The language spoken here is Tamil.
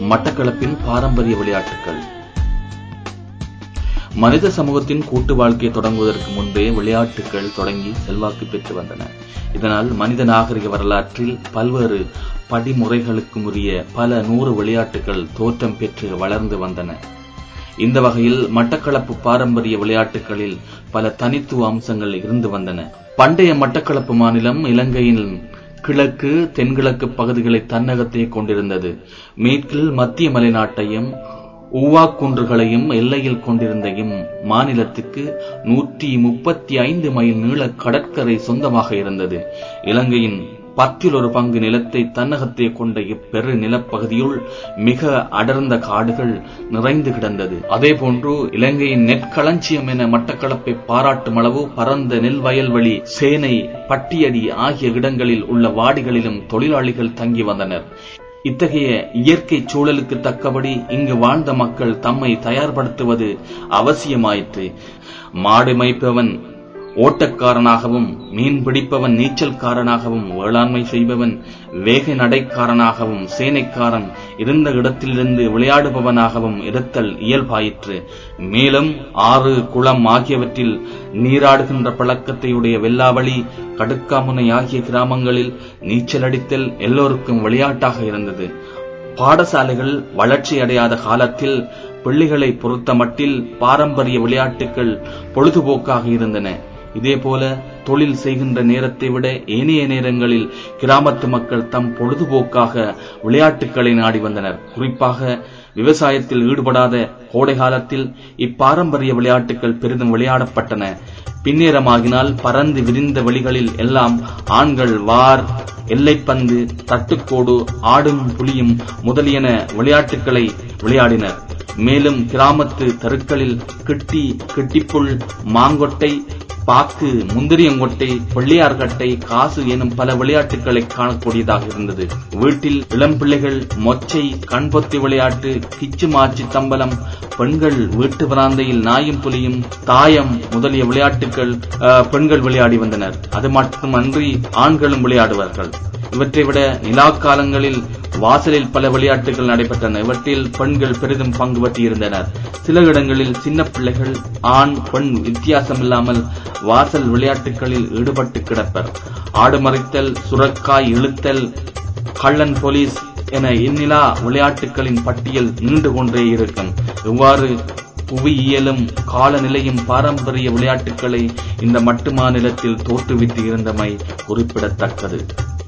மட்டக்களப்பின் பாரம்பரிய விளையாட்டுகள் மனித சமூகத்தின் கூட்டு வாழ்க்கையை தொடங்குவதற்கு முன்பே விளையாட்டுகள் தொடங்கி செல்வாக்கு பெற்று வந்தன இதனால் மனித நாகரிக வரலாற்றில் பல்வேறு படிமுறைகளுக்கும் உரிய பல நூறு விளையாட்டுகள் தோற்றம் பெற்று வளர்ந்து வந்தன இந்த வகையில் மட்டக்களப்பு பாரம்பரிய விளையாட்டுகளில் பல தனித்துவ அம்சங்கள் இருந்து வந்தன பண்டைய மட்டக்களப்பு மாநிலம் இலங்கையின் கிழக்கு தென்கிழக்கு பகுதிகளை தன்னகத்தே கொண்டிருந்தது மேற்கில் மத்திய மலைநாட்டையும் ஊவாக்குன்றுகளையும் எல்லையில் கொண்டிருந்த இம் மாநிலத்துக்கு நூற்றி முப்பத்தி ஐந்து மைல் நீள கடற்கரை சொந்தமாக இருந்தது இலங்கையின் பத்தில் ஒரு பங்கு நிலத்தை தன்னகத்தே கொண்ட இப்பெரு நிலப்பகுதியுள் மிக அடர்ந்த காடுகள் நிறைந்து கிடந்தது அதேபோன்று இலங்கையின் நெற்களஞ்சியம் என மட்டக்களப்பை பாராட்டும் அளவு பரந்த நெல் வயல்வெளி சேனை பட்டியடி ஆகிய இடங்களில் உள்ள வாடிகளிலும் தொழிலாளிகள் தங்கி வந்தனர் இத்தகைய இயற்கை சூழலுக்கு தக்கபடி இங்கு வாழ்ந்த மக்கள் தம்மை தயார்படுத்துவது அவசியமாயிற்று மாடு மேய்ப்பவன் ஓட்டக்காரனாகவும் மீன் பிடிப்பவன் நீச்சல்காரனாகவும் வேளாண்மை செய்பவன் வேக நடைக்காரனாகவும் சேனைக்காரன் இருந்த இடத்திலிருந்து விளையாடுபவனாகவும் இருத்தல் இயல்பாயிற்று மேலும் ஆறு குளம் ஆகியவற்றில் நீராடுகின்ற பழக்கத்தையுடைய வெல்லாவளி கடுக்காமுனை ஆகிய கிராமங்களில் நீச்சல் அடித்தல் எல்லோருக்கும் விளையாட்டாக இருந்தது பாடசாலைகள் வளர்ச்சி அடையாத காலத்தில் பிள்ளைகளை பொறுத்த மட்டில் பாரம்பரிய விளையாட்டுகள் பொழுதுபோக்காக இருந்தன இதேபோல தொழில் செய்கின்ற நேரத்தை விட ஏனைய நேரங்களில் கிராமத்து மக்கள் தம் பொழுதுபோக்காக விளையாட்டுகளை நாடி வந்தனர் குறிப்பாக விவசாயத்தில் ஈடுபடாத கோடை காலத்தில் இப்பாரம்பரிய விளையாட்டுகள் பெரிதும் விளையாடப்பட்டன பின்னேரமாகினால் பறந்து விரிந்த வெளிகளில் எல்லாம் ஆண்கள் வார் எல்லைப்பந்து தட்டுக்கோடு ஆடும் புலியும் முதலியன விளையாட்டுகளை விளையாடினர் மேலும் கிராமத்து தெருக்களில் கிட்டி கிட்டிப்புள் மாங்கொட்டை பாக்கு முந்திரியங்கொட்டை பிள்ளையார்கட்டை காசு எனும் பல விளையாட்டுகளை காணக்கூடியதாக இருந்தது வீட்டில் இளம் பிள்ளைகள் மொச்சை கண்பொத்தி விளையாட்டு கிச்சு மாச்சி தம்பலம் பெண்கள் வீட்டு வராந்தையில் நாயும் புலியும் தாயம் முதலிய விளையாட்டுகள் பெண்கள் விளையாடி வந்தனர் அது மட்டுமன்றி ஆண்களும் விளையாடுவார்கள் இவற்றை விட நிலா காலங்களில் வாசலில் பல விளையாட்டுகள் நடைபெற்றன இவற்றில் பெண்கள் பெரிதும் பங்கு பற்றியிருந்தனர் சில இடங்களில் சின்ன பிள்ளைகள் ஆண் பெண் வித்தியாசம் இல்லாமல் வாசல் விளையாட்டுகளில் ஈடுபட்டு கிடப்பர் ஆடு மறைத்தல் சுரக்காய் இழுத்தல் கள்ளன் போலீஸ் என எண்ணிலா விளையாட்டுகளின் பட்டியல் நீண்டு கொண்டே இருக்கும் இவ்வாறு புவியியலும் காலநிலையும் பாரம்பரிய விளையாட்டுகளை இந்த மட்டு மாநிலத்தில் தோற்றுவித்து இருந்தமை குறிப்பிடத்தக்கது